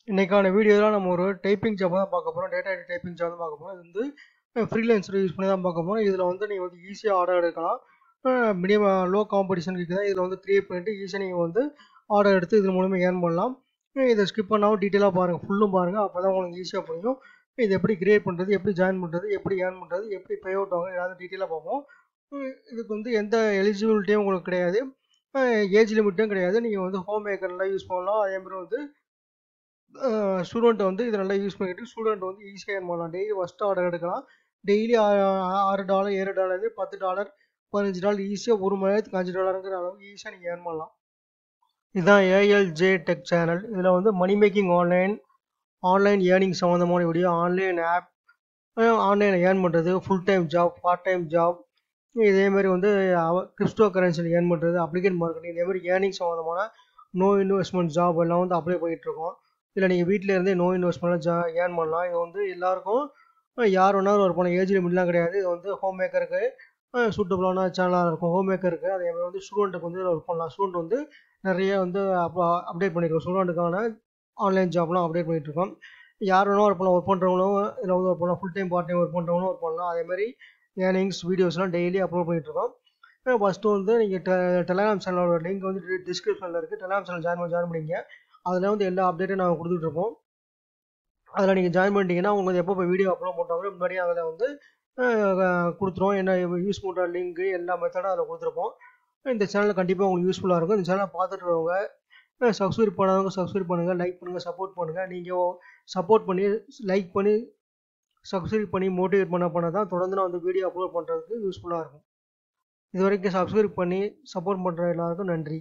இன்னைக்கான வீடியோவில் நம்ம ஒரு டைப்பிங் ஜாப் தான் பார்க்க போகிறோம் டேட்டா டைப்பிங் ஜாப் தான் பார்க்க போகிறோம் இது வந்து ஃப்ரீலான்சர் யூஸ் பண்ணி தான் பார்க்க போகிறோம் இதில் வந்து நீங்கள் வந்து ஈஸியாக ஆர்டர் எடுக்கலாம் மினிமம் லோ காம்படிஷன் இருக்குது இதில் வந்து க்ரியேட் பண்ணிட்டு ஈஸியாக நீங்கள் வந்து ஆர்டர் எடுத்து இது மூலமாக ஏர்ன் பண்ணலாம் இதை ஸ்கிப் பண்ணாமல் டீட்டெயிலாக பாருங்கள் ஃபுல்லும் பாருங்கள் அப்போ தான் உங்களுக்கு ஈஸியாக புரியும் இது எப்படி கிரியேட் பண்ணுறது எப்படி ஜாயின் பண்ணுறது எப்படி ஏர்ன் பண்ணுறது எப்படி பே அவுட் ஆகும் ஏதாவது டீட்டெயிலாக பார்ப்போம் இதுக்கு வந்து எந்த எலிஜிபிலிட்டியும் உங்களுக்கு கிடையாது ஏஜ் லிமிட்டும் கிடையாது நீங்கள் வந்து ஹோம் மேக்கர்லாம் யூஸ் பண்ணலாம் அதேமாதிரி வந்து ஸ்டூடெண்ட்டை வந்து இதை நல்லா யூஸ் பண்ணிக்கிட்டு ஸ்டூடெண்ட் வந்து ஈஸியாக ஏர்ன் பண்ணலாம் டெய்லி ஃபஸ்ட்டு ஆர்டர் எடுக்கலாம் டெய்லி ஆறு டாலர் ஏழு டாலர் பத்து டாலர் பதினஞ்சு டாலர் ஈஸியாக ஒரு மணி நேரத்துக்கு அஞ்சு டாலருங்கிற அளவுக்கு ஈஸியாக நீங்கள் ஏர்ன் பண்ணலாம் இதுதான் ஏஎல்ஜே டெக் சேனல் இதில் வந்து money making online online earning சம்மந்தமான வீடியோ ஆன்லைன் ஆப் ஆன்லைனில் ஏர்ன் பண்ணுறது full time job part time job இதேமாதிரி வந்து கிறிஸ்டோ கரன்சியில் ஏர்ன் பண்ணுறது அப்ளிகேட் மார்க்கெட்டிங் இதேமாதிரி ஏர்னிங் சம்மந்தமான நோ இன்வெஸ்ட்மெண்ட் ஜாப் எல்லாம் வந்து அப்ளை பண்ணிகிட்ருக்கோம் இல்லை நீங்கள் வீட்டில் இருந்தே நோ இன்வெஸ்ட்மெண்ட்லாம் ஜா ஏர்ன் பண்ணலாம் இது வந்து எல்லாருக்கும் யார் வேணாலும் ஒர்க் பண்ணலாம் ஏஜ் லிமிட்லாம் கிடையாது இது வந்து ஹோம் மேக்கருக்கு சூட்டபுளான சேனலாக இருக்கும் ஹோம் மேக்கருக்கு அதே மாதிரி வந்து ஸ்டூடெண்ட்டுக்கு வந்து ஒர்க் பண்ணலாம் ஸ்டூடெண்ட் வந்து நிறைய வந்து அப்டேட் பண்ணியிருக்கோம் ஸ்டூடெண்ட்டுக்கான ஆன்லைன் ஜாப்லாம் அப்டேட் பண்ணிகிட்ருக்கோம் யார் வேணாலும் ஒர்க் பண்ணலாம் ஒர்க் பண்ணுறவங்களும் இதில் வந்து ஒர்க் பண்ணலாம் full time part time work பண்ணுறவங்களும் ஒர்க் பண்ணலாம் அதேமாதிரி ஏர்னிங்ஸ் வீடியோஸ்லாம் டெய்லி அப்லோட் பண்ணிகிட்ருக்கோம் ஃபஸ்ட்டு வந்து நீங்கள் டெ டெலகிராம் சேனலோட லிங்க் வந்து டிஸ்கிரிப்ஷனில் இருக்குது டெலகிராம் சேனல் ஜாயின் பண்ணி ஜாயின் பண்ணிங்க அதில் வந்து எல்லா அப்டேட்டும் நாங்கள் கொடுத்துட்ருப்போம் அதில் நீங்கள் ஜாயின் பண்ணிட்டீங்கன்னா உங்களுக்கு எப்போ இப்போ வீடியோ அப்லோட் பண்ணுறாங்களோ முன்னாடியே அதில் வந்து கொடுத்துருவோம் என்ன யூஸ் பண்ணுற லிங்க்கு எல்லா மெத்தடும் அதில் கொடுத்துருப்போம் இந்த சேனல் கண்டிப்பாக உங்களுக்கு யூஸ்ஃபுல்லாக இருக்கும் இந்த சேனலை பார்த்துட்டு வரவங்க சப்ஸ்கிரைப் பண்ணாதவங்க சப்ஸ்கிரைப் பண்ணுங்கள் லைக் பண்ணுங்கள் சப்போர்ட் பண்ணுங்கள் நீங்கள் சப்போர்ட் பண்ணி லைக் பண்ணி சப்ஸ்கிரைப் பண்ணி மோட்டிவேட் பண்ண பண்ண தான் தொடர்ந்து நான் வந்து வீடியோ அப்லோட் பண்ணுறதுக்கு யூஸ்ஃபுல்லாக இருக்கும் இது வரைக்கும் சப்ஸ்கிரைப் பண்ணி சப்போர்ட் பண்ணுற எல்லாருக்கும் நன்றி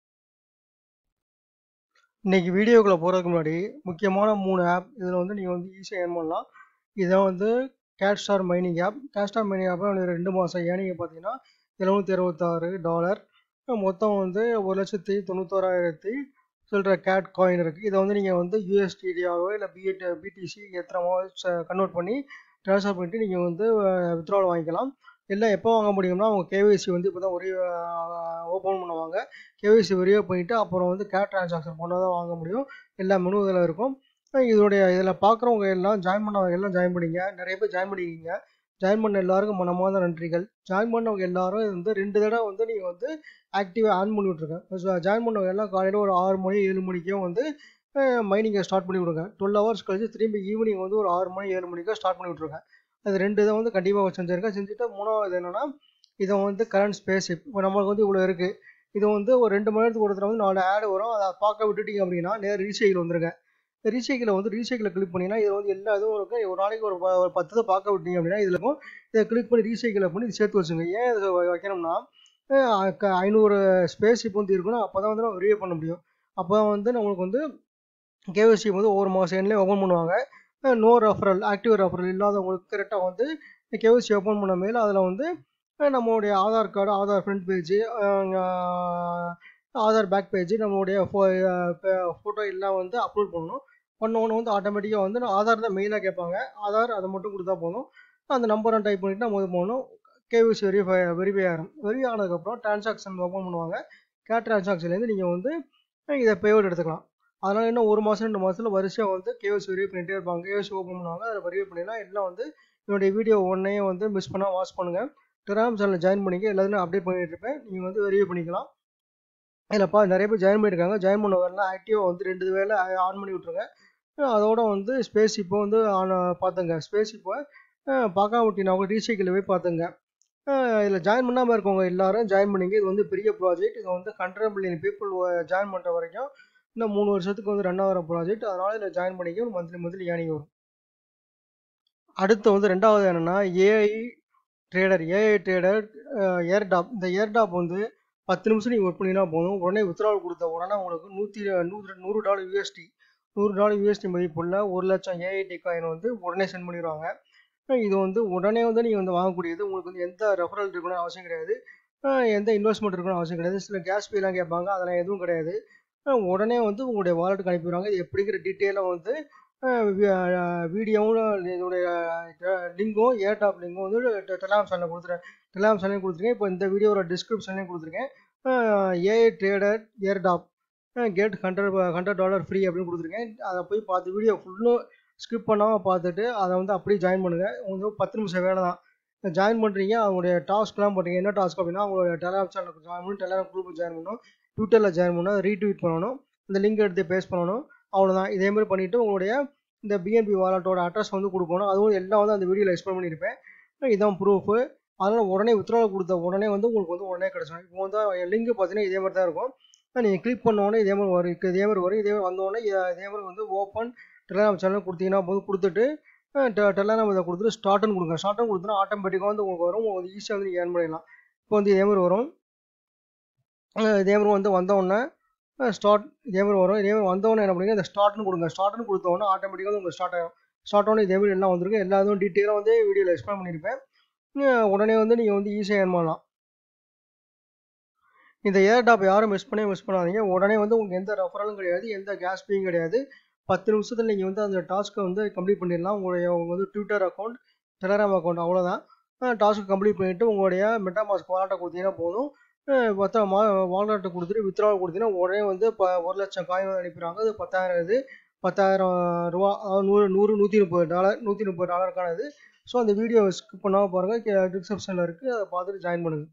இன்றைக்கி வீடியோக்குள்ளே போகிறதுக்கு முன்னாடி முக்கியமான மூணு ஆப் இதில் வந்து நீங்கள் வந்து ஈஸியாக ஏர்ன் பண்ணலாம் இதை வந்து cat star mining app cat star mining ஆப்பில் ரெண்டு மாதம் ஏனிங்க பார்த்தீங்கன்னா எழுநூற்றி அறுபத்தாறு டாலர் மொத்தம் வந்து ஒரு லட்சத்தி தொண்ணூத்தோராயிரத்தி சொல்கிற கேட் காயின் இருக்குது இதை வந்து நீங்கள் வந்து யூஎஸ்டிடியாவோ இல்லை பிஎட் பிடிசி எத்தனமோ கன்வெர்ட் பண்ணி ட்ரான்ஸ்ஃபர் பண்ணிட்டு நீங்கள் வந்து வித்ட்ராவல் வாங்கிக்கலாம் எல்லாம் எப்போ வாங்க முடியும்னா அவங்க கேஒய்சி வந்து இப்போ தான் ஒரே ஓப்பன் பண்ணுவாங்க கேஒய்சி வெரியா பண்ணிவிட்டு அப்புறம் வந்து கேட் ட்ரான்சாக்ஷன் பண்ணால் தான் வாங்க முடியும் எல்லா மெனு இதில் இருக்கும் இதோடைய இதில் பார்க்குறவங்க எல்லாம் ஜாயின் பண்ணவங்க எல்லாம் ஜாயின் பண்ணிங்க நிறைய பேர் ஜாயின் பண்ணிக்கிங்க ஜாயின் பண்ண எல்லாருக்கும் மனமார்ந்த நன்றிகள் ஜாயின் பண்ணவங்க எல்லாரும் வந்து ரெண்டு தடவை வந்து நீங்கள் வந்து ஆக்டிவாக ஆன் பண்ணி விட்ருங்க ஜாயின் பண்ணவங்க எல்லாம் காலையில் ஒரு ஆறு மணி ஏழு மணிக்கே வந்து மைனிங்கை ஸ்டார்ட் பண்ணி விடுங்க டுவெல் ஹவர்ஸ் கழிச்சு திரும்பி ஈவினிங் வந்து ஒரு ஆறு மணி ஏழு மணிக்கே ஸ்டார்ட் பண்ணி விட்ருங்க அது ரெண்டு இதை வந்து கண்டிப்பாக செஞ்சுருக்கேன் செஞ்சுட்டு மூணாவது என்னென்னா இதை வந்து கரண்ட் ஸ்பேஸ் இப்போ நம்மளுக்கு வந்து இவ்வளோ இருக்குது இது வந்து ஒரு ரெண்டு மணி நேரத்துக்கு ஒரு தடவை வந்து நாலு ஆடு வரும் அதை பார்க்க விட்டுட்டீங்க அப்படின்னா நேரம் ரீசைக்கிள் வந்துருங்க ரீசைக்கிளை வந்து ரீசைக்கிளை கிளிக் பண்ணிங்கன்னா இதில் வந்து எல்லா இதுவும் இருக்குது ஒரு நாளைக்கு ஒரு ஒரு பத்து இதை பார்க்க விட்டீங்க அப்படின்னா இதில் இருக்கும் இதை கிளிக் பண்ணி ரீசைக்கிளை பண்ணி சேர்த்து வச்சுங்க ஏன் இதை வைக்கணும்னா ஐநூறு ஸ்பேஸ் இப்போ வந்து இருக்கணும் அப்போ தான் வந்து நம்ம ரிவியூ பண்ண முடியும் அப்போ வந்து நம்மளுக்கு வந்து கேஒசி வந்து ஒவ்வொரு மாதம் எண்ணிலே ஓப்பன் பண்ணுவாங்க நோ ரெஃபரல் ஆக்டிவ் ரெஃபரல் இல்லாதவங்களுக்கு கரெக்டாக வந்து கேஒசி ஓப்பன் பண்ண மேலே அதில் வந்து நம்மளுடைய Aadhaar card Aadhaar front page Aadhaar back page நம்மளுடைய ஃபோ ஃபோட்டோ எல்லாம் வந்து அப்லோட் பண்ணணும் பண்ணோன்னு வந்து ஆட்டோமேட்டிக்காக வந்து ஆதார் தான் மெயினாக கேட்பாங்க ஆதார் அதை மட்டும் கொடுத்தா போதும் அந்த நம்பரை டைப் பண்ணிவிட்டு நம்ம இது போகணும் கேவிசி வெரிஃபை வெரிஃபை ஆகும் வெரிஃபை ஆனதுக்கப்புறம் டிரான்சாக்ஷன் ஓப்பன் பண்ணுவாங்க கேட் டிரான்சாக்ஷன்லேருந்து நீங்கள் வந்து இதை பேவுட் எடுத்துக்கலாம் அதனால் இன்னும் ஒரு மாதம் ரெண்டு மாதத்தில் வரிசையாக வந்து கேவிசி வெரிஃபை பண்ணிகிட்டே இருப்பாங்க கேவிசி ஓப்பன் பண்ணுவாங்க அதில் வெரிஃபை பண்ணிடலாம் எல்லாம் வந்து என்னுடைய வீடியோ ஒன்றையும் வந்து மிஸ் பண்ணால் வாட்ச் பண்ணுங்கள் டெராம் சேனலில் ஜாயின் பண்ணிக்க எல்லாத்தையும் அப்டேட் பண்ணிட்டு இருப்பேன் நீங்கள் வந்து வெரிஃபை பண்ணிக்கலாம் இல்லைப்பா நிறைய பேர் ஜாயின் பண்ணியிருக்காங்க ஜாயின் பண்ணவரெல்லாம் ஆக்டிவாக வந்து ரெண்டு வேலை ஆன் பண்ணி விட்ருங்க அதோட வந்து ஸ்பேஸ் இப்போ வந்து ஆன் பார்த்துங்க ஸ்பேஸ் இப்போ பார்க்காம விட்டினா கூட ரீசைக்கிள் போய் பார்த்துங்க இதில் ஜாயின் பண்ணாமல் இருக்கவங்க எல்லாரும் ஜாயின் பண்ணிங்க இது வந்து பெரிய ப்ராஜெக்ட் இது வந்து ஹண்ட்ரட் மில்லியன் பீப்புள் ஜாயின் பண்ணுற வரைக்கும் இன்னும் மூணு வருஷத்துக்கு வந்து ரன் ஆகிற ப்ராஜெக்ட் அதனால் இதில் ஜாயின் பண்ணிக்க மந்த்லி மந்த்லி ஏனிங் வரும் அடுத்து வந்து ரெண்டாவது என்னென்னா AI trader AI trader airdrop இந்த ஏர்டாப் வந்து பத்து நிமிஷம் நீங்கள் ஒர்க் பண்ணினா போதும் உடனே வித்ராவல் கொடுத்த உடனே உங்களுக்கு நூற்றி நூறு நூறு டாலர் யூஎஸ்டி நூறு டாலர் யூஎஸ்டி மதிப்புள்ள ஒரு லட்சம் ஏஐடி காயின் வந்து உடனே சென்ட் பண்ணிடுவாங்க இது வந்து உடனே வந்து நீங்கள் வந்து வாங்கக்கூடியது உங்களுக்கு வந்து எந்த ரெஃபரல் இருக்கணும்னு அவசியம் கிடையாது எந்த இன்வெஸ்ட்மெண்ட் இருக்கணும்னு அவசியம் கிடையாது சில கேஸ் பேலாம் கேட்பாங்க அதெல்லாம் எதுவும் கிடையாது உடனே வந்து உங்களுடைய வாலெட்டுக்கு அனுப்பிடுவாங்க இது எப்படிங்கிற டீட்டெயிலாக வந்து வீடியோவும் இதோடைய லிங்கும் ஏர்டாப் லிங்கும் வந்து டெலாம் சேனலில் கொடுத்துருக்கேன் டெலாம் சேனல் கொடுத்துருக்கேன் இப்போ இந்த வீடியோவோட டிஸ்கிரிப்ஷன்லேயும் கொடுத்துருக்கேன் AI trader airdrop get hundred hundred dollar free அப்படின்னு கொடுத்துருக்கேன் அதை போய் பார்த்து வீடியோ ஃபுல்லும் ஸ்கிப் பண்ணாமல் பார்த்துட்டு அதை வந்து அப்படியே ஜாயின் பண்ணுங்கள் உங்களுக்கு பத்து நிமிஷம் வேலை தான் ஜாயின் பண்ணுறீங்க அவங்களுடைய டாஸ்க்லாம் பண்ணுறீங்க என்ன டாஸ்க் அப்படின்னா அவங்களோட டெலாம் சேனலுக்கு ஜாயின் பண்ணணும் டெலாம் குரூப் ஜாயின் பண்ணணும் ட்விட்டரில் ஜாயின் பண்ணணும் ரீட்வீட் பண்ணணும் இந்த லிங்க் எடுத்து பேஸ்ட் பண்ணணும் அவ்வளோதான் இதே மாதிரி பண்ணிவிட்டு உங்களுடைய இந்த பிஎன்பி வாலெட்டோட அட்ரஸ் வந்து கொடுக்கணும் அதுவும் எல்லாம் வந்து அந்த வீடியோவில் எக்ஸ்பிளைன் பண்ணியிருப்பேன் இதான் ப்ரூஃபு அதனால் உடனே வித்ட்ரால் கொடுத்த உடனே வந்து உங்களுக்கு வந்து உடனே கிடச்சிடும் இப்போ வந்து லிங்க் பார்த்தீங்கன்னா இதே மாதிரி தான் இருக்கும் நீங்கள் கிளிக் பண்ண உடனே இதே மாதிரி வரும் இதே மாதிரி வரும் இதே மாதிரி வந்தோடனே இதே மாதிரி வந்து ஓப்பன் டெலிகிராம் சேனல் கொடுத்தீங்கன்னா போது கொடுத்துட்டு டெலிகிராம் இதை கொடுத்துட்டு ஸ்டார்ட்னு கொடுங்க ஸ்டார்ட்னு கொடுத்தோன்னா ஆட்டோமேட்டிக்காக வந்து உங்களுக்கு வரும் உங்களுக்கு ஈஸியாக வந்து நீங்கள் ஏர்ன் பண்ணிடலாம் இப்போ வந்து இதே மாதிரி வரும் இதே மாதிரி வந்து வந்தோடனே ஸ்டார்ட் இதே மாதிரி வரும் இதே மாதிரி வந்தோடனே என்ன பண்ணுங்க இந்த ஸ்டார்ட்னு கொடுங்க ஸ்டார்ட்னு கொடுத்தோன்னே ஆட்டோமேட்டிக்காக வந்து உங்களுக்கு ஸ்டார்ட் ஆகும் ஸ்டார்ட் ஆன இதே மாதிரி எல்லாம் வந்திருக்கு எல்லா இதுவும் டீட்டெயிலாக வந்து வீடியோவில் எக்ஸ்பிளைன் பண்ணியிருப்பேன் உடனே வந்து நீங்கள் வந்து ஈஸியாக ஏர்ன் பண்ணலாம் இந்த ஏர் டாப் யாரும் மிஸ் பண்ணவே மிஸ் பண்ணாதீங்க உடனே வந்து உங்களுக்கு எந்த ரெஃபரலும் கிடையாது எந்த கேஸ் ஃபீயும் கிடையாது பத்து நிமிஷத்தில் நீங்கள் வந்து அந்த டாஸ்க்கை வந்து கம்ப்ளீட் பண்ணிடலாம் உங்களுடைய உங்க வந்து ட்விட்டர் அக்கௌண்ட் டெலகிராம் அக்கௌண்ட் அவ்வளோதான் டாஸ்க்கு கம்ப்ளீட் பண்ணிவிட்டு உங்களுடைய மெட்டாமாஸ்க் வாலெட்டை கொடுத்தீங்கன்னா போதும் பத்தா மா வாலெட்டை கொடுத்துட்டு வித்ட்ராவல் கொடுத்தீங்கன்னா உடனே வந்து இப்போ ஒரு லட்சம் காயின் வந்து அனுப்பிடுவாங்க அது பத்தாயிரம் இது பத்தாயிரம் ரூபா நூறு நூறு நூற்றி முப்பது டாலர் நூற்றி முப்பது டாலருக்கான இது ஸோ அந்த வீடியோ ஸ்கிப் பண்ணாமல் பாருங்கள் டிஸ்கிரிப்ஷனில் இருக்குது அதை பார்த்துட்டு ஜாயின் பண்ணுங்கள்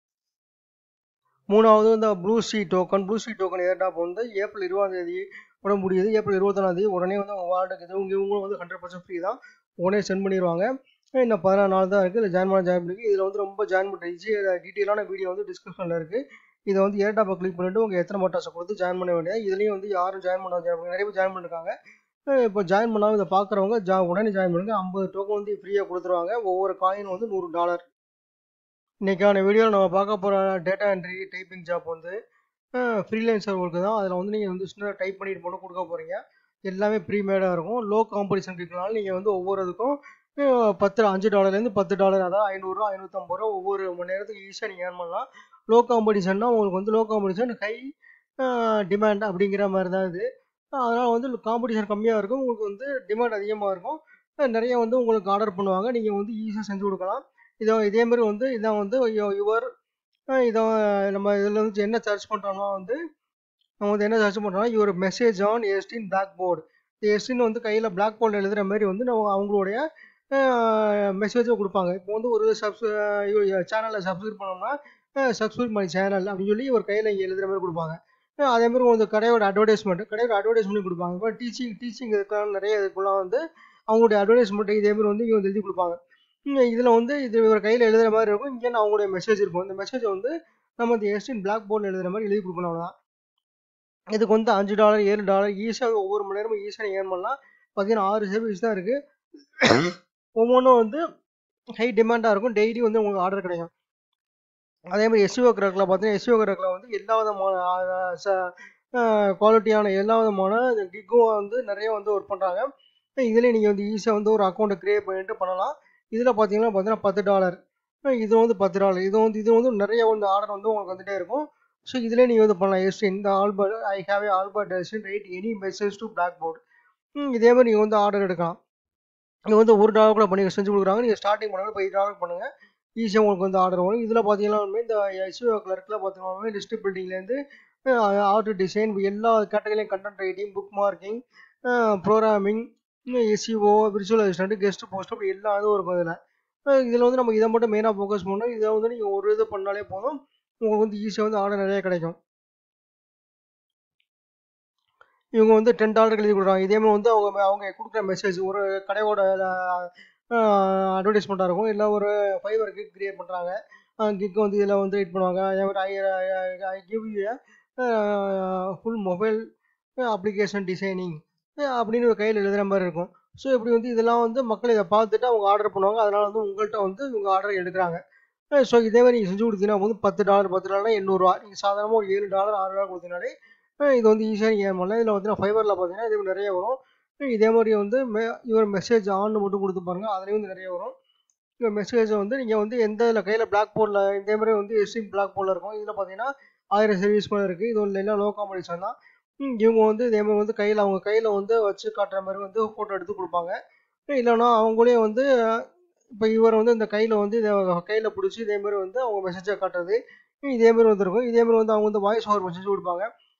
மூணாவது இந்த blue C token blue C token airdrop வந்து ஏப்ரல் இருபதாம் தேதி உட முடியுது ஏப்ரல் இருபத்தொன்னாம் தேதி உடனே வந்து உங்கள் வாலெட்டுக்கு இது உங்கள் இவங்களும் வந்து ஹண்ட்ரட் பர்சன்ட் ஃப்ரீ தான் உடனே சென்ட் பண்ணிடுவாங்க இன்னும் பதினாறு நாள் தான் இருக்குது இல்லை ஜாயின் பண்ண ஜாயின் பண்ணிருக்கு இதில் வந்து ரொம்ப ஜாயின் பண்ணுற ஈஸி டீட்டெயிலான வீடியோ வந்து டிஸ்கிரிப்ஷனில் இருக்குது இதை வந்து ஏர்டாப்பை கிளிக் பண்ணிவிட்டு உங்கள் எத்தனை மட்டாஸை கொடுத்து ஜாயின் பண்ண வேண்டியது இதுலேயும் வந்து யாரும் ஜாயின் பண்ண ஜாயின் பண்ண நிறைய பேர் ஜாயின் பண்ணிருக்காங்க இப்போ ஜாயின் பண்ணாமல் இதை பார்க்குறவங்க ஜா உடனே ஜாயின் பண்ணுங்க ஐம்பது டோக்கன் வந்து ஃப்ரீயாக கொடுத்துருவாங்க ஒவ்வொரு காயின் வந்து நூறு டாலர் இன்றைக்கான வீடியோவில் நம்ம பார்க்க போகிற டேட்டா என்ட்ரி டைப்பிங் ஜாப் வந்து ஃப்ரீலான்சர் ஒர்க்கு தான் அதில் வந்து நீங்கள் வந்து சின்ன டைப் பண்ணிட்டு மட்டும் கொடுக்க போகிறீங்க எல்லாமே ப்ரீமேடாக இருக்கும் லோ காம்படிஷன் இருக்கனால நீங்கள் வந்து ஒவ்வொரு இதுக்கும் பத்து அஞ்சு டாலர்லேருந்து பத்து டாலர் அதாவது ஐநூறுரூவா ஐநூற்றம்பது ரூபா ஒவ்வொரு மணி நேரத்துக்கு ஈஸியாக நீங்கள் ஏர்ன் பண்ணலாம் லோ காம்படிஷன்னா உங்களுக்கு வந்து லோ காம்படிஷன் ஹை டிமாண்ட் அப்படிங்கிற மாதிரி தான் இது அதனால் வந்து காம்படிஷன் கம்மியாக இருக்கும் உங்களுக்கு வந்து டிமாண்ட் அதிகமாக இருக்கும் நிறைய வந்து உங்களுக்கு ஆர்டர் பண்ணுவாங்க நீங்கள் வந்து ஈஸியாக செஞ்சு கொடுக்கலாம் இதோ இதே மாதிரி வந்து இதான் வந்து யுவர் இதை நம்ம இதில் வந்து என்ன சர்ச் பண்ணுறோம்னா வந்து நம்ம வந்து என்ன சர்ச் பண்ணுறோம்னா யுவர் மெசேஜ் ஆன் எஸ்டின் பிளாக் போர்டு எஸ்டின் வந்து கையில் பிளாக் போர்டில் எழுதுகிற மாதிரி வந்து நம்ம அவங்களுடைய மெசேஜை கொடுப்பாங்க இப்போ வந்து ஒரு சப்ஸ் சேனலில் சப்ஸ்கிரைப் பண்ணோம்னா சப்ஸ்கிரைப் பண்ணி சேனல் அப்படின்னு சொல்லி ஒரு கையில் இங்கே எழுதுகிற மாதிரி கொடுப்பாங்க அதே மாதிரி வந்து கடையோட அட்வர்டைஸ்மெண்ட் கடையோட அட்வர்டைஸ்மெண்ட் கொடுப்பாங்க இப்போ டீச்சிங் டீச்சிங் இதுக்கான நிறைய இதுக்குலாம் வந்து அவங்களுடைய அட்வர்டைஸ்மெண்ட் இதே மாதிரி வந்து இங்கே வந்து எழுதி கொடுப்பாங்க இதில் வந்து இது ஒரு கையில் எழுதுகிற மாதிரி இருக்கும் இங்கே அவங்களுடைய மெசேஜ் இருக்கும் இந்த மெசேஜை வந்து நம்ம இந்த எஸ்டின் பிளாக் போர்டில் எழுதுகிற மாதிரி எழுதி கொடுக்கணும் அவ்வளோதான் இதுக்கு வந்து அஞ்சு டாலர் ஏழு டாலர் ஈஸியாக ஒவ்வொரு மணி நேரமும் ஈஸியாக ஏர்ன் பண்ணலாம் பார்த்தீங்கன்னா ஆறு சர்வீஸ் தான் இருக்குது ஒவ்வொன்றும் வந்து ஹை டிமாண்டாக இருக்கும் டெய்லி வந்து உங்களுக்கு ஆர்டர் கிடைக்கும் அதே மாதிரி எஸ்யூஓ கிராக்கில் பார்த்தீங்கன்னா எஸ்யூஓ கிராக்கில் வந்து எல்லா விதமான குவாலிட்டியான எல்லா விதமான கிக்கும் வந்து நிறைய வந்து ஒர்க் பண்ணுறாங்க இதுலேயே நீங்கள் வந்து ஈஸியாக வந்து ஒரு அக்கௌண்ட்டை க்ரியேட் பண்ணிட்டு பண்ணலாம் இதில் பார்த்தீங்கன்னா பார்த்தீங்கன்னா பத்து டாலர் இது வந்து பத்து டாலர் இது வந்து இது வந்து நிறைய வந்து ஆர்டர் வந்து உங்களுக்கு வந்துட்டே இருக்கும் ஸோ இதிலே நீங்கள் வந்து பண்ணலாம் எஸ் இந்த Albert I have a Albert டெஸ்டின் write any message to black board இதே மாதிரி நீங்கள் வந்து ஆர்டர் எடுக்கலாம் இது வந்து ஒரு டாலர் கூட பண்ணி செஞ்சு கொடுக்குறாங்க நீங்கள் ஸ்டார்டிங் பண்ணுங்க இப்போ டாலர் பண்ணுங்கள் ஈஸியாக உங்களுக்கு வந்து ஆர்டர் வரும் இதில் பார்த்தீங்கன்னா இந்த எஸ்யூ கிளர்க்கில் பார்த்தீங்கன்னா லிஸ்ட் பில்டிங்லேருந்து ஆர்டர் டிசைன் எல்லா கேட்டகரியிலையும் content writing bookmarking programming SEO virtual assistant guest post அப்படி எல்லா இதுவும் இருக்கும் இதில் இதில் வந்து நம்ம இதை மட்டும் மெயினாக ஃபோக்கஸ் பண்ணோம் இதை வந்து நீங்கள் ஒரு இது பண்ணாலே போதும் உங்களுக்கு வந்து ஈஸியாக வந்து ஆர்டர் நிறைய கிடைக்கும் இவங்க வந்து டென் டாலருக்கு எழுதி கொடுக்குறாங்க இதே மாதிரி வந்து அவங்க அவங்க கொடுக்குற மெசேஜ் ஒரு கடையோட அட்வர்டைஸ்மெண்ட்டாக இருக்கும் இல்லை ஒரு ஃபைவர் கிக் கிரியேட் பண்ணுறாங்க கிக் வந்து இதில் வந்து எடிட் பண்ணுவாங்க அதே மாதிரி I I give you full mobile application designing அப்படின்னு ஒரு கையில் எழுதுகிற மாதிரி இருக்கும் ஸோ இப்படி வந்து இதெல்லாம் வந்து மக்கள் இதை பார்த்துட்டு அவங்க ஆர்டர் பண்ணுவாங்க அதனால் வந்து உங்கள்கிட்ட வந்து இவங்க ஆர்டர் எடுக்கிறாங்க ஸோ இதே மாதிரி நீங்கள் செஞ்சு கொடுத்தீங்கன்னா வந்து பத்து டாலர் பத்து டாலர்னா எண்ணூறுரூவா நீங்கள் சாதாரணமாக ஒரு ஏழு டாலர் ஆறு டாலர் கொடுத்தீங்கனாலே இது வந்து ஈஸியாக நீங்கள் ஏன் பண்ணலாம் இதில் பார்த்தீங்கன்னா ஃபைபரில் பார்த்தீங்கன்னா இது நிறைய வரும் இதே மாதிரி வந்து மெ இவர் மெசேஜ் ஆன்னு மட்டும் கொடுத்து பாருங்கள் அதுலேயும் வந்து நிறைய வரும் இந்த மெசேஜை வந்து நீங்கள் வந்து எந்த இதில் கையில் பிளாக் போர்டில் இதே மாதிரி வந்து எஸ்டிம் பிளாக் போர்டில் இருக்கும் இதில் பார்த்தீங்கன்னா ஆயிரம் சர்வீஸ் கூட இருக்குது இது ஒன்று எல்லாம் லோ காம்படிஷன் தான் இவங்க வந்து இதே மாதிரி வந்து கையில் அவங்க கையில் வந்து வச்சு காட்டுற மாதிரி வந்து ஃபோட்டோ எடுத்து கொடுப்பாங்க இல்லைன்னா அவங்களே வந்து இப்போ இவர் வந்து இந்த கையில் வந்து இதை கையில் பிடிச்சி இதே மாதிரி வந்து அவங்க மெசேஜை காட்டுறது இதே மாதிரி வந்துருக்கும் இதே மாதிரி வந்து அவங்க வந்து வாய்ஸ் ஓவர் மெசேஜ் கொடுப்பாங்க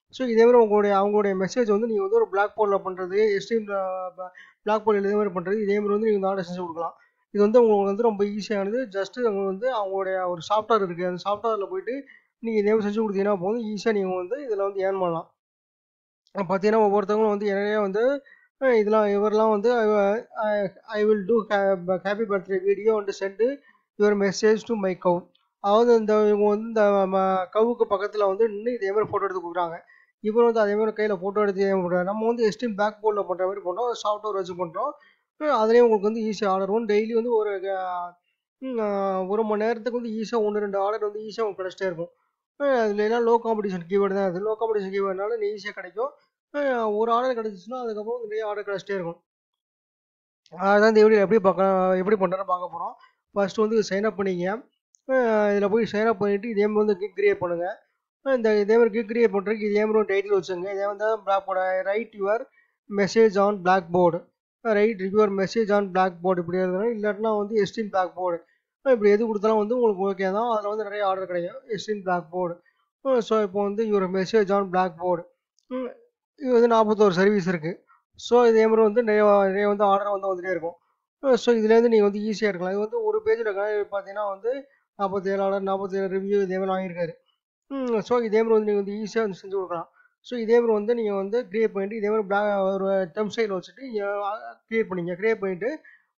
ஸோ இதே மாதிரி உங்களுடைய அவங்களுடைய மெசேஜ் வந்து நீங்கள் வந்து ஒரு பிளாக் போர்டில் பண்ணுறது எஸ்டிஎம் பிளாக் போர்டில் இதே மாதிரி பண்ணுறது இதே மாதிரி வந்து நீங்கள் வந்து ஆர்டர் செஞ்சு கொடுக்கலாம் இது வந்து உங்களுக்கு வந்து ரொம்ப ஈஸியானது ஜஸ்ட்டு அவங்க வந்து அவங்களுடைய ஒரு சாஃப்ட்வேர் இருக்குது அந்த சாஃப்ட்வேரில் போயிட்டு நீங்கள் இதே மாதிரி செஞ்சு கொடுத்தீங்கன்னா போதும் ஈஸியாக நீங்கள் வந்து இதில் வந்து ஏர்ன் பண்ணலாம் பார்த்தீங்கன்னா ஒவ்வொருத்தவங்களும் வந்து நிறைய வந்து அஹ் இதெல்லாம் இவரெல்லாம் வந்து I will do happy birthday video வந்து send your message to my cow அதாவது இந்த இவங்க வந்து இந்த ம- கவுக்கு பக்கத்தில் வந்து நின்று இதே மாதிரி ஃபோட்டோ எடுத்து கொடுக்குறாங்க இவர் வந்து அதே மாதிரி கையில் ஃபோட்டோ எடுத்து இதே மாதிரி பண்றாரு. நம்ம வந்து எஸ்டிம் பேக் போர்டில் பண்ணுற மாதிரி பண்ணுறோம் சாஃப்ட்வேர் வச்சு பண்ணுறோம் அதுலேயும் உங்களுக்கு வந்து ஈஸியாக ஆர்டர் வரும் டெய்லி வந்து ஒரு அஹ், ம், அஹ், ஒரு மணி நேரத்துக்கு வந்து ஈஸியாக ஒன்று ரெண்டு ஆர்டர் வந்து ஈஸியாக உங்களுக்கு கிடச்சிட்டே இருக்கும் அஹ் அதுல எல்லாம் லோ காம்படிஷன் கீவேர்டு தான் அது லோ காம்படிஷன் கீவேர்ட்னால நீ ஈஸியாக கிடைக்கும் அஹ் ஒரு ஆர்டர் கிடச்சிச்சுன்னா அதுக்கப்புறம் நிறைய ஆர்டர் கிடச்சிட்டே இருக்கும் அதான் இந்த வீடியோ எப்படி பார்க்க எப்படி பண்ணுறேன்னு பார்க்க போகிறோம் ஃபர்ஸ்ட் வந்து சைன் அப் பண்ணிங்க இதில் போய் சைன் அப் பண்ணிவிட்டு இதே மாதிரி வந்து கிக் கிரியேட் பண்ணுங்கள் இந்த இதே மாதிரி கிக் கிரியேட் பண்ணுறதுக்கு இதே மாதிரி ஒரு டைட்டில் வச்சுங்க இதே வந்து black board write your message on black board write your message on black board இப்படி எழுதணும் இல்லாட்டினா வந்து எஸ்டின் பிளாக் போர்டு இப்படி எது கொடுத்தாலும் வந்து உங்களுக்கு ஓகே தான் அதில் வந்து நிறைய ஆர்டர் கிடைக்கும் எஸ்டின் பிளாக் போர்டு ஸோ இப்போ வந்து your message on black board இது வந்து நாற்பத்தோரு சர்வீஸ் இருக்குது ஸோ இதே மாதிரி வந்து நிறைய நிறைய வந்து ஆர்டர் வந்து வந்துட்டே இருக்கும் ஸோ இதுலேருந்து நீங்கள் வந்து ஈஸியாக இருக்கலாம் இது வந்து ஒரு பேஜில் பார்த்தீங்கன்னா வந்து நாற்பத்தேழு ஆர்டர் நாற்பத்தேழு ரிவ்யூ இதே மாதிரி வாங்கியிருக்காரு ஸோ இதே மாதிரி வந்து நீங்கள் வந்து ஈஸியாக வந்து செஞ்சு கொடுக்கலாம் ஸோ இதே மாதிரி வந்து நீங்கள் வந்து க்ரியேட் பண்ணிட்டு இதே மாதிரி பிளாக் ஒரு டெம் சைடில் வச்சுட்டு க்ரியேட் பண்ணிங்க க்ரியேட் பண்ணிவிட்டு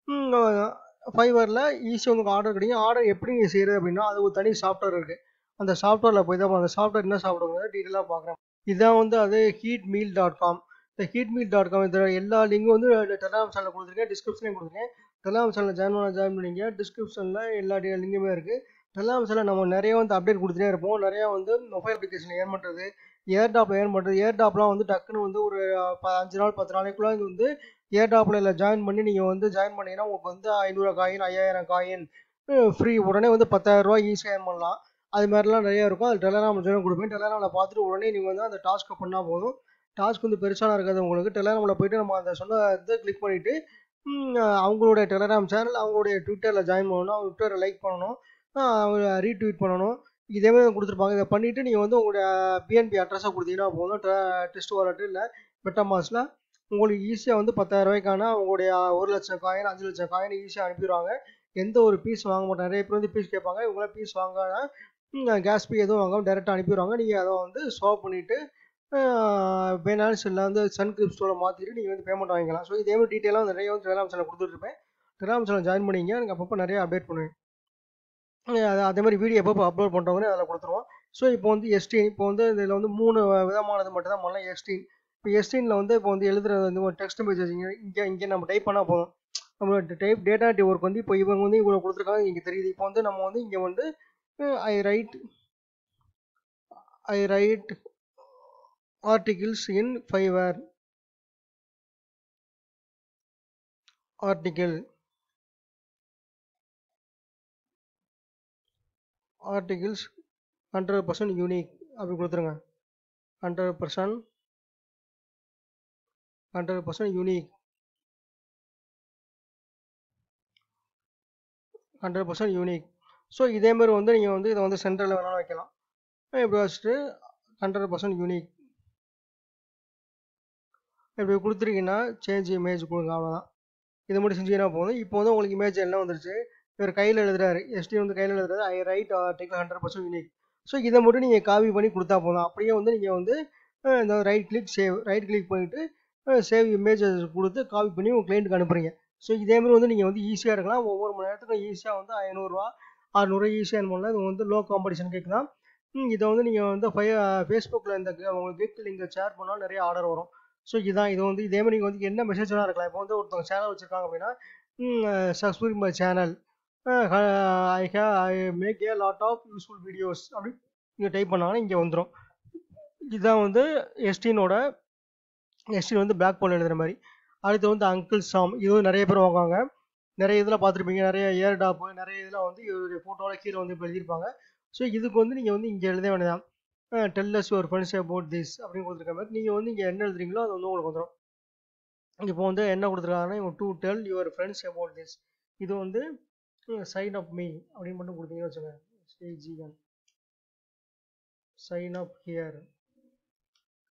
ஃபைவரில் ஈஸியாக உங்களுக்கு ஆர்டர் கிடைக்கும் ஆர்டர் எப்படி நீங்கள் செய்கிறது அப்படின்னா அது ஒரு தனி சாஃப்ட்வேர் இருக்குது அந்த சாஃப்ட்வேரில் போய் தான் அந்த சாஃப்ட்வேர் என்ன சாப்பிடுங்க டீட்டெயிலாக பார்க்குறேன் இதுதான் வந்து அது ஹீட் மீல் டாட் காம் இந்த ஹீட் மீல் டாட் காம் இதில் எல்லா லிங்கும் வந்து டெலாம் சேனலில் கொடுத்துருக்கேன் டிஸ்கிரிப்ஷன்லையும் கொடுத்துருக்கேன் டெலாம் சேனல் ஜாயின் பண்ண ஜாயின் பண்ணிங்க டிஸ்கிரிப்ஷனில் எல்லா லிங்குமே இருக்குது டெலாம் சேனல் நம்ம நிறைய வந்து அப்டேட் கொடுத்துட்டே இருப்போம் நிறையா வந்து மொபைல் அப்ளிகேஷன் ஏர்ன் பண்ணுறது ஏர்டாப்பில் ஏர்ன் பண்ணுறது ஏர்டாப்லாம் வந்து டக்குன்னு வந்து ஒரு ப- அஞ்சு நாள் பத்து நாளைக்குள்ளே இது வந்து ஏர்டாப்பில் இல்லை ஜாயின் பண்ணி நீங்கள் வந்து ஜாயின் பண்ணீங்கன்னா உங்களுக்கு வந்து ஐநூறு காயின் ஐயாயிரம் காயின் ஃப்ரீ உடனே வந்து பத்தாயிரம் ரூபாய் ஈஸியாக ஏர்ன் பண்ணலாம் அது மாதிரிலாம் நிறைய இருக்கும் அது டெலகிராம் ஜாயின் கொடுப்பேன் டெலகிராமில் பார்த்துட்டு உடனே நீங்கள் வந்து அந்த டாஸ்க்கை பண்ணால் போதும் டாஸ்க் வந்து பெருசாலாம் இருக்காது உங்களுக்கு டெலகிராமில் போயிட்டு நம்ம அந்த சொன்ன இதை கிளிக் பண்ணிவிட்டு அவங்களுடைய டெலகிராம் சேனல் அவங்களுடைய ட்விட்டரில் ஜாயின் பண்ணணும் அவங்க ட்விட்டரை லைக் பண்ணணும் ரீட்வீட் பண்ணணும் இதே மாதிரி கொடுத்துருப்பாங்க இதை பண்ணிவிட்டு நீங்கள் வந்து உங்களுடைய பிஎன்பி அட்ரஸை கொடுத்தீங்கன்னா போதும் டெஸ்ட் வாலெட்டு இல்லை பெட்டமாஸில் உங்களுக்கு ஈஸியாக வந்து பத்தாயிரம் ரூபாய்க்கான உங்களுடைய ஒரு லட்சம் காயின் அஞ்சு லட்சம் காயின் ஈஸியாக அனுப்பிடுவாங்க எந்த ஒரு பீஸ் வாங்க மாட்டாங்க நிறைய பேர் வந்து பீஸ் கேட்பாங்க இவங்களாம் பீஸ் வாங்க கேஸ் பே எதுவும் வாங்காமல் டேரெக்டாக அனுப்பிடுவாங்க நீங்கள் அதை வந்து ஸ்வாப் பண்ணிவிட்டு ஃபைனான்ஸ் இல்லை வந்து சன் கிரிப்ஸ்டோவில் மாற்றிட்டு நீங்கள் வந்து பேமெண்ட் வாங்கிக்கலாம் ஸோ இதே மாதிரி டீட்டெயிலாக நிறைய வந்து டெலாம் சேனல் கொடுத்துட்ருப்பேன் டெலாம் சேனல் ஜாயின் பண்ணிங்க எனக்கு அப்பப்போ நிறைய அப்டேட் பண்ணுவேன் அது அதே மாதிரி வீடியோ எப்போ அப்லோட் பண்ணுறவங்க அதில் கொடுத்துருவோம் ஸோ இப்போ வந்து எஸ்டின் இப்போ வந்து இதில் வந்து மூணு விதமானது மட்டும் தான் பண்ணலாம் எஸ்டின் இப்போ எஸ்டினில் வந்து இப்போ வந்து எழுதுறது வந்து ஒரு டெக்ஸ்ட் மெசேஜ் இங்கே இங்கே நம்ம டைப் பண்ணால் போதும் நம்மளோட டைப் டேட்டா ஒர்க் வந்து இப்போ இவங்க வந்து இவ்வளோ கொடுத்துருக்காங்க இங்கே தெரியுது இப்போ வந்து நம்ம வந்து இங்கே வந்து I write I write articles in Fiverr article articles hundred percent unique அப்படி கொடுத்துருங்க hundred percent hundred percent unique hundred percent unique so இதே மாதிரி வந்து நீங்கள் வந்து இதை வந்து சென்டரில் வேணாலும் வைக்கலாம் இப்படி வச்சுட்டு ஹண்ட்ரட் பர்சன்ட் யூனிக் இப்படி கொடுத்துருக்கீங்கன்னா சேஞ்ச் இமேஜ் கொடுங்க அவ்வளோதான் இது மட்டும் செஞ்சீங்கன்னா போதும் இப்போ வந்து உங்களுக்கு இமேஜ் எல்லாம் வந்துருச்சு இவர் கையில் எழுதுறாரு எஸ்டி வந்து கையில் எழுதுறாரு I write article hundred percent unique so இதை மட்டும் நீங்கள் காப்பி பண்ணி கொடுத்தா போதும் அப்படியே வந்து நீங்கள் வந்து அஹ், இந்த right click save right click பண்ணிவிட்டு சேவ் இமேஜஸ் கொடுத்து காப்பி பண்ணி உங்கள் கிளைண்ட்டுக்கு அனுப்புறீங்க ஸோ இதே மாதிரி வந்து நீங்கள் வந்து ஈஸியாக இருக்கலாம் ஒவ்வொரு மணி நேரத்துக்கும் ஈஸியாக வந்து ஐநூறுரூவா அறநூறுவா ஈஸியாக பண்ணலாம் இது வந்து லோ காம்படிஷன் கேக் தான் ம், இதை வந்து நீங்கள் வந்து ஃபை ஃபேஸ்புக்கில் இந்த க- உங்களுக்கு கிக் லிங்கை ஷேர் பண்ணால் நிறைய ஆர்டர் வரும் ஸோ இதான் இது வந்து இதே மாதிரி நீங்கள் வந்து என்ன மெசேஜ் வேணால் இருக்கலாம் இப்போ வந்து ஒருத்தவங்க சேனல் வச்சுருக்காங்க அப்படின்னா subscribe my channel I hey I make a lot of useful videos அப்படி நீங்கள் டைப் பண்ணாங்கன்னா இங்கே வந்துடும் இதுதான் வந்து எஸ்டினோட எஸ்டின் வந்து பிளாக் போல் எழுதுகிற மாதிரி அடுத்து வந்து அங்கிள் சாம் இது வந்து நிறைய பேர் வாங்குவாங்க நிறைய இதில் பார்த்துருப்பீங்க நிறைய ஏர் டாப்பு நிறைய இதில் வந்து இவருடைய ஃபோட்டோவில் கீழே வந்து இப்போ எழுதியிருப்பாங்க ஸோ இதுக்கு வந்து நீங்கள் வந்து இங்கே எழுத வேண்டியதான் tells your friends about this அப்படின்னு கொடுத்துருக்க மாதிரி நீங்கள் வந்து இங்கே என்ன எழுதுறீங்களோ அது வந்து உங்களுக்கு வந்துடும் இப்போ வந்து என்ன கொடுத்துருக்காங்கன்னா to tell your friends about this இது வந்து சைன் அப் மீ அப்படின்னு மட்டும் கொடுத்தீங்கன்னு வச்சுக்கோங்க ஸ்டேஜிஎன் சைன் அப் ஹியர்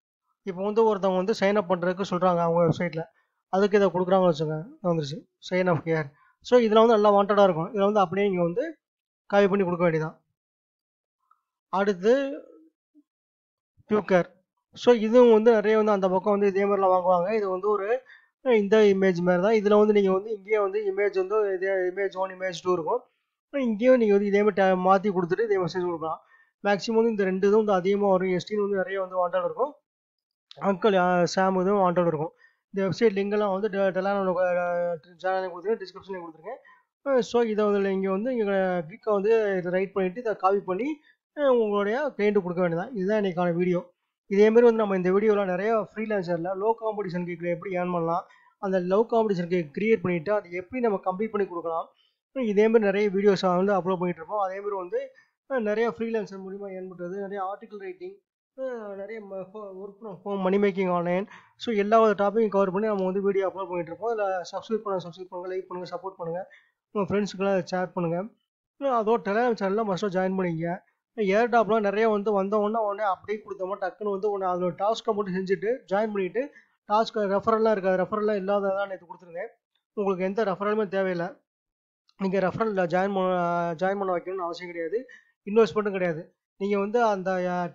இப்போ வந்து ஒருத்தவங்க வந்து சைன் அப் பண்ணுறதுக்கு சொல்கிறாங்க அவங்க வெப்சைட்டில் அதுக்கு இதை கொடுக்குறாங்கன்னு வச்சுங்க வந்துருச்சு சைன் அப் ஹியர் ஸோ இதில் வந்து நல்லா வாண்டடாக இருக்கும் இதில் வந்து அப்படியே இங்கே வந்து காப்பி பண்ணி கொடுக்க வேண்டியதான் அடுத்து பியூக்கர் ஸோ இதுவும் வந்து நிறைய வந்து அந்த பக்கம் வந்து இதே மாதிரிலாம் வாங்குவாங்க இது வந்து ஒரு இந்த இமேஜ் மாதிரி தான் இதில் வந்து நீங்கள் வந்து இங்கேயே வந்து இமேஜ் வந்து இதே இமேஜ் ஒன் இமேஜ் டூ இருக்கும் இங்கேயும் நீங்கள் வந்து இதே மாதிரி மாற்றி கொடுத்துட்டு இதே மெசேஜ் கொடுக்கலாம் மேக்ஸிமம் வந்து இந்த ரெண்டு இதுவும் வந்து அதிகமாக வரும் எஸ்டின்னு வந்து நிறைய வந்து வாண்டட் இருக்கும் அங்கிள் சாம் இதுவும் வாண்டட் இருக்கும் இந்த வெப்சைட் லிங்கெல்லாம் வந்து டெலான சேனல் கொடுத்துருக்கேன் டிஸ்கிரிப்ஷனில் கொடுத்துருக்கேன் ஸோ இதை வந்து இங்கே வந்து இங்கே கிளிக்கை வந்து இதை ரைட் பண்ணிவிட்டு இதை காப்பி பண்ணி உங்களுடைய கிளைண்ட்டு கொடுக்க வேண்டியதான் இதுதான் இன்றைக்கான வீடியோ இதேமாரி வந்து நம்ம இந்த வீடியோவில் நிறைய ஃப்ரீலான்சரில் லோ காம்படிஷன் கேக்கில் எப்படி ஏர்ன் பண்ணலாம் அந்த லோ காம்படிஷன் கேக் க்ரியேட் பண்ணிவிட்டு அதை எப்படி நம்ம கம்ப்ளீட் பண்ணி கொடுக்கலாம் இதேமாரி நிறைய வீடியோஸ் வந்து அப்லோட் பண்ணிகிட்டு இருப்போம் அதேமாரி வந்து நிறைய ஃப்ரீலான்சர் மூலிமா ஏர்ன் பண்ணுறது நிறைய ஆர்டிக்கல் ரைட்டிங் நிறைய work from home money making online so எல்லா டாப்பிக்கும் கவர் பண்ணி நம்ம வந்து வீடியோ அப்லோட் பண்ணிட்டு இருப்போம் அதில் சப்ஸ்கிரைப் பண்ணுங்கள் சப்ஸ்கிரைப் பண்ணுங்கள் லைக் பண்ணுங்கள் சப்போர்ட் பண்ணுங்கள் உங்கள் ஃப்ரெண்ட்ஸுக்கெல்லாம் ஷேர் பண்ணுங்கள் அதோட டெலிகிராம் சேனலில் மஸ்ட்டாக ஜாயின் பண்ணிங்க ஏர் டாப்லாம் நிறைய வந்து வந்த உடனே உடனே அப்படியே கொடுத்தோமா டக்குன்னு வந்து ஒன்று அதோட டாஸ்க்கை மட்டும் செஞ்சுட்டு ஜாயின் பண்ணிவிட்டு டாஸ்க் ரெஃபரெல்லாம் இருக்காது ரெஃபரெல்லாம் இல்லாததான் நேற்று கொடுத்துருந்தேன் உங்களுக்கு எந்த ரெஃபரலுமே தேவையில்லை நீங்கள் ரெஃபரல் ஜாயின் பண்ண ஜாயின் பண்ண வைக்கணும்னு அவசியம் கிடையாது இன்வெஸ்ட்மெண்ட்டும் கிடையாது நீங்கள் வந்து அந்த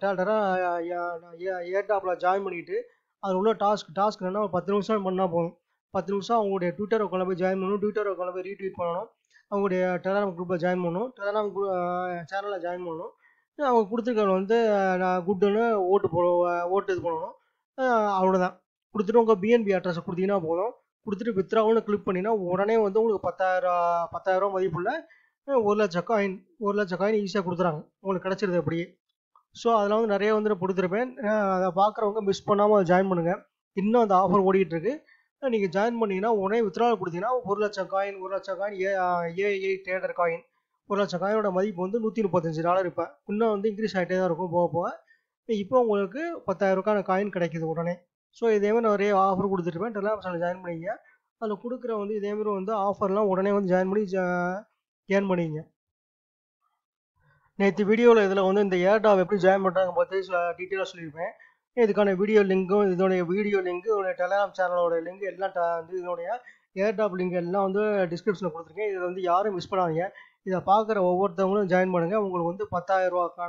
ஏர் டாப்பில் ஜாயின் பண்ணிவிட்டு அதில் உள்ள டாஸ்க் டாஸ்க் என்னன்னா ஒரு பத்து நிமிஷம் பண்ணால் போதும் பத்து நிமிஷம் அவங்களுடைய ட்விட்டர் அக்கௌண்ட்டில் போய் ஜாயின் பண்ணணும் ட்விட்டர் அக்கௌண்ட்டில் போய் ரீட்வீட் பண்ணணும் அவங்களுடைய டெலகிராம் குரூப்பில் ஜாயின் பண்ணணும் டெலகிராம் குரூ சேனலில் ஜாயின் பண்ணணும் அவங்க கொடுத்துருக்கவங்க வந்து நான் குட்டுன்னு ஓட்டு போ ஓட்டு இது பண்ணணும் அவ்வளோதான் கொடுத்துட்டு உங்கள் பிஎன்பி அட்ரஸை கொடுத்தீங்கன்னா போதும் கொடுத்துட்டு வித்ராவுன்னு கிளிக் பண்ணினா உடனே வந்து உங்களுக்கு பத்தாயிரம் பத்தாயிரம் மதிப்புள்ள ஒரு லட்சம் காயின் ஒரு லட்சம் காயின் ஈஸியாக கொடுத்துறாங்க உங்களுக்கு கிடச்சிருது அப்படியே ஸோ அதில் வந்து நிறைய வந்து நான் கொடுத்துருப்பேன் அதை பார்க்குறவங்க மிஸ் பண்ணாமல் அதை ஜாயின் பண்ணுங்கள் இன்னும் அந்த ஆஃபர் ஓடிட்டுருக்கு நீங்கள் ஜாயின் பண்ணிங்கன்னா உடனே வித்ராவல் கொடுத்தீங்கன்னா ஒரு லட்சம் காயின் ஒரு லட்சம் காயின் ஏ ஏஐ ட்ரேடர் காயின் ஒரு லட்சம் காயினோட மதிப்பு வந்து நூற்றி முப்பத்தஞ்சு டாலர் இப்போ இன்னும் வந்து இன்க்ரீஸ் ஆகிட்டே தான் இருக்கும் போக போக இப்போ உங்களுக்கு பத்தாயிரம் ரூபாய்க்கான காயின் கிடைக்குது உடனே ஸோ இதேமாதிரி நிறைய ஆஃபர் கொடுத்துருப்பேன் டெலாம் சேனல் ஜாயின் பண்ணிங்க அதில் கொடுக்குற வந்து இதேமாதிரி வந்து ஆஃபர்லாம் உடனே வந்து ஜாயின் பண்ணி ஏர்ன் பண்ணிங்க நேற்று வீடியோவில் இதில் வந்து இந்த ஏர்டாப் எப்படி ஜாயின் பண்ணுறாங்க பற்றி டீட்டெயிலாக சொல்லியிருப்பேன் இதுக்கான வீடியோ லிங்க்கும் இதோடைய வீடியோ லிங்க் இதோடைய டெலகிராம் சேனலோட லிங்க் எல்லாம் வந்து இதனுடைய ஏர்டாப் லிங்க் எல்லாம் வந்து டிஸ்கிரிப்ஷனில் கொடுத்துருக்கேன் இதை வந்து யாரும் மிஸ் பண்ணாதீங்க இதை பார்க்குற ஒவ்வொருத்தவங்களும் ஜாயின் பண்ணுங்கள் உங்களுக்கு வந்து பத்தாயிரம் ரூபாக்கான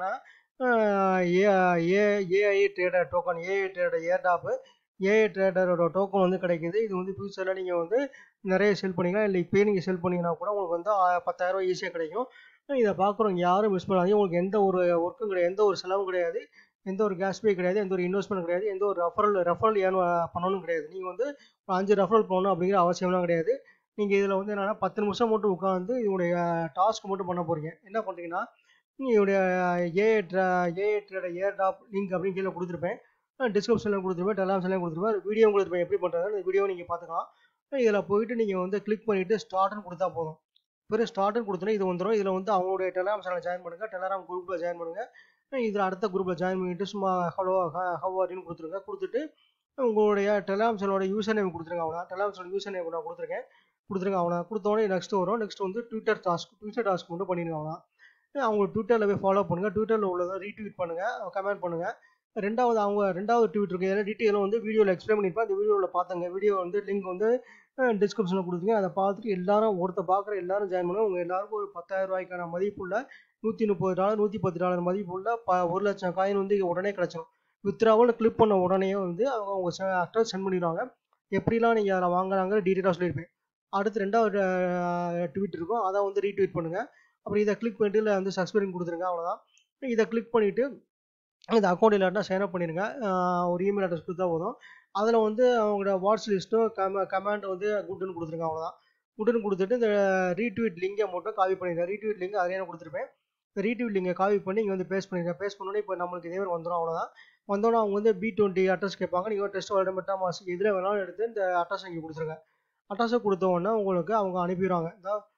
A AI trader token AI trader airdrop AI ட்ரேடரோட டோக்கன் வந்து கிடைக்கிது இது வந்து ஃபியூச்சரில் நீங்கள் வந்து நிறைய செல் பண்ணிக்கலாம் இல்லை இப்போயே நீங்கள் செல் பண்ணிங்கன்னா கூட உங்களுக்கு வந்து பத்தாயிரரூவா ஈஸியாக கிடைக்கும் இதை பார்க்குறவங்க யாரும் மிஸ் பண்ணாதீங்க உங்களுக்கு எந்த ஒரு ஒர்க்கும் கிடையாது எந்த ஒரு செலவும் கிடையாது எந்த ஒரு கேஷ் பே கிடையாது எந்த ஒரு இன்வெஸ்ட்மெண்ட் கிடையாது எந்த ஒரு ரெஃபரல் ரெஃபரல் ஏன் பண்ணணும் கிடையாது நீங்கள் வந்து அஞ்சு ரெஃபரல் பண்ணணும் அப்படிங்கிற அவசியம்லாம் கிடையாது நீங்கள் இதில் வந்து என்னென்னா பத்து நிமிஷம் மட்டும் உட்காந்து இதோடைய டாஸ்க் மட்டும் பண்ண போகிறீங்க என்ன பண்ணுறீங்கன்னா இதோடைய ஏ ஏ ட்ரேட ஏர் டாப் லிங்க் அப்படின்னு கீழே கொடுத்துருப்பேன் டிஸ்கிரிப்ஷனில் கொடுத்துருப்பேன் டெலாம்ஸ்லாம் கொடுத்துருப்பேன் வீடியோ கொடுத்துருப்பேன் எப்படி பண்ணுறது இந்த வீடியோ நீங்கள் பார்த்துக்கலாம் இதில் போயிட்டு நீங்கள் வந்து கிளிக் பண்ணிவிட்டு ஸ்டார்ட்னு கொடுத்தா போதும் வெறும் ஸ்டார்ட்னு கொடுத்தோன்னா இது வந்துடும் இதில் வந்து அவங்களுடைய டெலாம் சேனல் ஜாயின் பண்ணுங்கள் டெலகிராம் குரூப்பில் ஜாயின் பண்ணுங்கள் இதில் அடுத்த குரூப்பில் ஜாயின் பண்ணிவிட்டு சும்மா ஹலோ ஹவ் ஆர்னு கொடுத்துருங்க கொடுத்துட்டு உங்களுடைய டெலாம் சேனலோட யூசர் நேம் கொடுத்துருங்க அவ்வளோ டெலாம் சேனல் யூசர் நேம் நான் கொடுத்துருக்கேன் கொடுத்துருங்க அவ்வளோ கொடுத்தோடனே நெக்ஸ்ட் வரும் நெக்ஸ்ட் வந்து ட்விட்டர் டாஸ்க் ட்விட்டர் டாஸ்க் மட்டும் பண்ணிடுங்க அவ்வளோ அவங்க ட்விட்டரில் போய் ஃபாலோ பண்ணுங்கள் ட்விட்டரில் உள்ளதை ரீட்வீட் பண்ணுங்கள் கமெண்ட் பண்ணுங்கள் ரெண்டாவது அவங்க ரெண்டாவது ட்வீட் இருக்கு ஏன்னா டீட்டெயிலும் வந்து வீடியோவில் எக்ஸ்பிளைன் பண்ணியிருப்பேன் அந்த வீடியோவில் பார்த்துங்க வீடியோ வந்து லிங்க் வந்து டிஸ்கிரிப்ஷனில் கொடுத்துங்க அதை பார்த்துட்டு எல்லாரும் ஒருத்த பார்க்குற எல்லாரும் ஜாயின் பண்ணுங்க உங்கள் எல்லாருக்கும் ஒரு பத்தாயிரம் ரூபாய்க்கான மதிப்புள்ள நூற்றி முப்பது டாலர் நூற்றி பத்து டாலர் மதிப்புள்ள ப ஒரு லட்சம் காயின் வந்து உடனே கிடச்சிடும் வித்ராவில் கிளிக் பண்ண உடனே வந்து அவங்க அவங்க அட்ரஸ் சென்ட் பண்ணிடுவாங்க எப்படிலாம் நீங்கள் அதில் வாங்குறாங்க டீட்டெயிலாக சொல்லியிருப்பேன் அடுத்து ரெண்டாவது ட்வீட் இருக்கும் அதை வந்து ரீட்வீட் பண்ணுங்கள் அப்புறம் இதை கிளிக் பண்ணிட்டு இல்லை வந்து சப்ஸ்கிரைப் கொடுத்துருங்க அவ்வளோதான் இதை கிளிக் பண்ணிவிட்டு இந்த அக்கௌண்ட் இல்லாட்டா சைன் அப் பண்ணிடுங்க ஒரு இமெயில் அட்ரஸ் கொடுத்தா போதும் அதில் வந்து அவங்களோட வாட்ஸ் லிஸ்ட்டோ கம கமெண்ட் வந்து குட்டுன்னு கொடுத்துருங்க அவ்வளோதான் குட்டுன்னு கொடுத்துட்டு இந்த ரீட்வீட் லிங்கை மட்டும் காப்பி பண்ணிடுங்க ரீட்வீட் லிங்க் அதிலே நான் கொடுத்துருப்பேன் இந்த ரீட்வீட் லிங்கை காப்பி பண்ணி இங்கே வந்து பேஸ்ட் பண்ணிடுங்க பேஸ்ட் பண்ணோன்னே இப்போ நம்மளுக்கு இதே மாதிரி வந்துடும் அவ்வளோதான் வந்தோன்னே அவங்க வந்து பி டுவெண்ட்டி அட்ரஸ் கேட்பாங்க நீங்கள் டெஸ்ட் வருடம் மாதம் இதில் வேணாலும் எடுத்து இந்த அட்ரஸ் இங்கே கொடுத்துருங்க அட்ரஸை கொடுத்த உடனே உங்களுக்கு அவங்க அனுப்பிடுவாங்க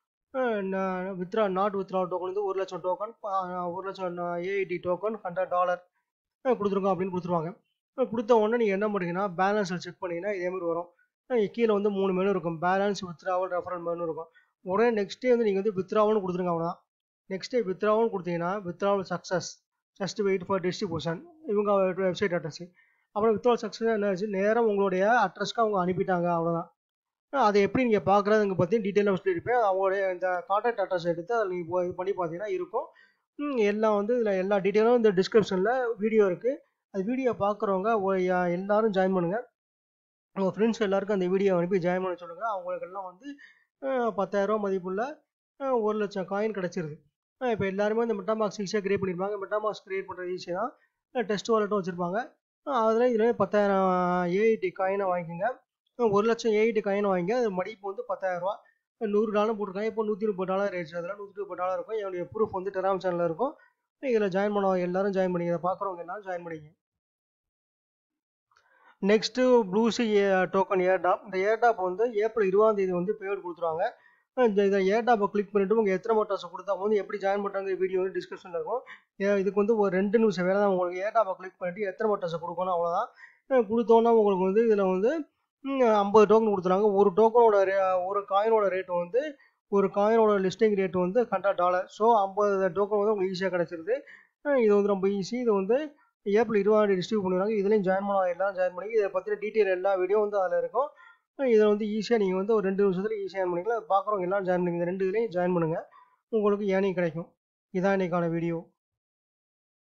இந்த வித்ரா நாட் வித்ரா டோக்கன் வந்து ஒரு லட்சம் டோக்கன் ஒரு லட்சம் ஏஐடி டோக்கன் ஹண்ட்ரட் டாலர் கொடுத்துருக்கோம் அப்படின்னு கொடுத்துருவாங்க கொடுத்த உடனே நீங்கள் என்ன பண்ணுறீங்கன்னா பேலன்ஸில் செக் பண்ணிங்கன்னா இதேமாதிரி வரும் கீழே வந்து மூணு மெனு இருக்கும் பேலன்ஸ் வித்ராவல் ரெஃபரல் மெனு இருக்கும் உடனே நெக்ஸ்ட் டே வந்து நீங்கள் வந்து வித்ராவல்னு கொடுத்துருங்க அவ்வளோதான் நெக்ஸ்ட் டே வித்ராவல்னு கொடுத்தீங்கன்னா withdrawal success just wait for distribution இவங்க வெப்சைட் அட்ரஸ் அப்புறம் வித்ட்ரால் சக்ஸஸ் என்ன ஆச்சு நேராக உங்களுடைய அட்ரஸ்க்கு அவங்க அனுப்பிட்டாங்க அவ்வளோதான் அதை எப்படி நீங்கள் பார்க்குறதுங்க பற்றி டீட்டெயிலாக சொல்லியிருப்பேன் அவங்களுடைய இந்த கான்டாக்ட் அட்ரஸ் எடுத்து அதில் நீங்கள் இது பண்ணி பார்த்தீங்கன்னா இருக்கும் ம், எல்லாம் வந்து இதில் எல்லா டீட்டெயிலும் இந்த டிஸ்கிரிப்ஷனில் வீடியோ இருக்குது அது வீடியோ பார்க்குறவங்க எல்லாரும் ஜாயின் பண்ணுங்கள் உங்கள் ஃப்ரெண்ட்ஸ் எல்லாருக்கும் அந்த வீடியோ அனுப்பி ஜாயின் பண்ண சொல்லுங்கள் அவங்களுக்கெல்லாம் வந்து அஹ், 10000 ரூபா மதிப்புள்ள அஹ், ஒரு லட்சம் காயின் கிடச்சிருது இப்போ எல்லாருமே இந்த மெட்டாமாக்ஸ் ஈஸியாக கிரியேட் பண்ணியிருப்பாங்க மெட்டாமாக்ஸ் கிரியேட் பண்ணுறது ஈஸி தான் டெஸ்ட் வாலெட்டும் வச்சுருப்பாங்க அதில் இதில் பத்தாயிரம் ஏஐடி காயினை வாங்கிக்கோங்க அஹ், ஒரு லட்சம் ஏஐடி காயினை வாங்கிங்க அது மதிப்பு வந்து 10000 ரூபா நூறு டாலர் போட்டிருக்காங்க இப்போ நூற்றி முப்பது டாலர் ரேட்ஸ் அதில் நூற்றி முப்பது டாலர் இருக்கும் என்னுடைய ப்ரூஃப் வந்து டெலாம் சேனலில் இருக்கும் இதில் ஜாயின் பண்ணவங்க எல்லாரும் ஜாயின் பண்ணிங்க இதை பார்க்குறவங்க எல்லாரும் ஜாயின் பண்ணிங்க நெக்ஸ்ட்டு ப்ளூசி டோக்கன் ஏர்டாப் இந்த ஏர்டாப் வந்து ஏப்ரல் இருபதாம் தேதி வந்து பேமெண்ட் கொடுத்துருவாங்க இந்த இதை ஏர்டாப்பை கிளிக் பண்ணிட்டு உங்கள் எத்தனை மோட்டார்ஸை கொடுத்தா வந்து எப்படி ஜாயின் பண்ணுறாங்க வீடியோ வந்து டிஸ்கிரிப்ஷனில் இருக்கும் ஏ- இதுக்கு வந்து ஒரு ரெண்டு நிமிஷம் வேலை தான் உங்களுக்கு ஏர்டாப்பை கிளிக் பண்ணிட்டு எத்தனை மோட்டார்ஸை கொடுக்கணும் அவ்வளோதான் அஹ் கொடுத்தோன்னா உங்களுக்கு வந்து இதில் வந்து ஐம்பது டோக்கன் கொடுத்துருவாங்க ஒரு டோக்கனோட ரே ஒரு காயினோட ரேட் வந்து ஒரு காயினோட லிஸ்டிங் ரேட் வந்து ஹண்ட்ரட் டாலர் ஸோ ஐம்பது டோக்கன் வந்து உங்களுக்கு ஈஸியாக கிடச்சிருது அஹ் இது வந்து ரொம்ப ஈஸி இது வந்து ஏப்ரல் இருபதாம் தேதி டிஸ்ட்ரிபியூட் பண்ணுவாங்க இதுலேயும் ஜாயின் பண்ண எல்லாம் ஜாயின் பண்ணி இதை பற்றின டீட்டெயில் எல்லா வீடியோ வந்து அதில் இருக்கும் இதை வந்து ஈஸியாக நீங்கள் வந்து ஒரு ரெண்டு நிமிஷத்தில் ஈஸியாக ஜாயின் பண்ணிக்கலாம் பார்க்குறவங்க எல்லாம் ஜாயின் பண்ணுங்க இந்த ரெண்டு இதுலேயும் ஜாயின் பண்ணுங்கள் உங்களுக்கு ஏர்னிங் கிடைக்கும் இதான் இன்னைக்கான வீடியோ